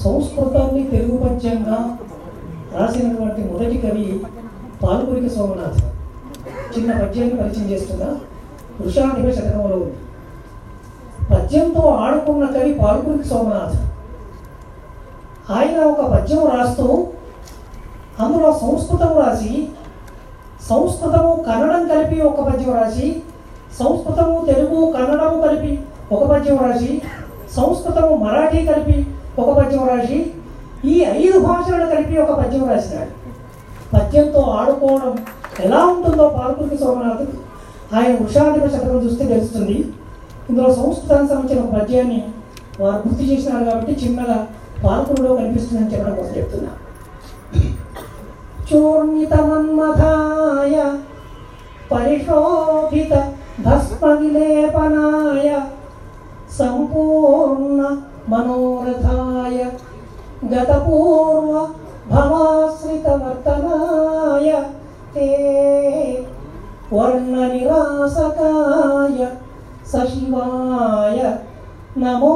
సంస్కృతాన్ని తెలుగు పద్యంగా రాసినటువంటి మొదటి కవి పాల్పురికి సోమనాథ్ చిన్న పద్యాన్ని పరిచయం చేస్తున్నా వృషాధిప శతకంలో ఉంది పద్యంతో ఆడుకున్న కవి పాల్పురికి సోమనాథ్ ఆయన ఒక పద్యం రాస్తూ అందులో సంస్కృతం రాసి సంస్కృతము కన్నడం కలిపి ఒక పద్యం రాసి సంస్కృతము తెలుగు కన్నడము కలిపి ఒక పద్యం రాసి సంస్కృతము మరాఠీ కలిపి ఒక పద్యం రాసి ఈ ఐదు భాషలను కలిపి ఒక పద్యం రాసినాడు పద్యంతో ఆడుకోవడం ఎలా ఉంటుందో పాల్పురికి సోమనాథ్ ఆయన వృషాధిప శతకం చూస్తే తెలుస్తుంది ఇందులో సంస్కృతానికి సంబంధించిన ఒక పద్యాన్ని వారు గుర్తు చేసినారు కాబట్టి చిన్నగా పాల్పులో కనిపిస్తుందని చెప్పడం కోసం చెప్తున్నా చూర్ణితమన్మథాయ పరిశోభిత భస్మ విలేపనాయ సంపూర్ణ మనోరథాయ గతపూర్వ భవాశ్రిత వర్తనాయ తే వర్ణ నిరాసకాయ సశివాయ నమో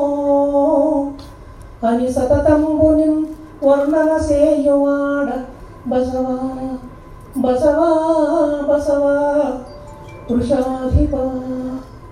అని సతతంబుని వర్ణన సేయువాడ బసవా బసవా బసవా వృషాధిప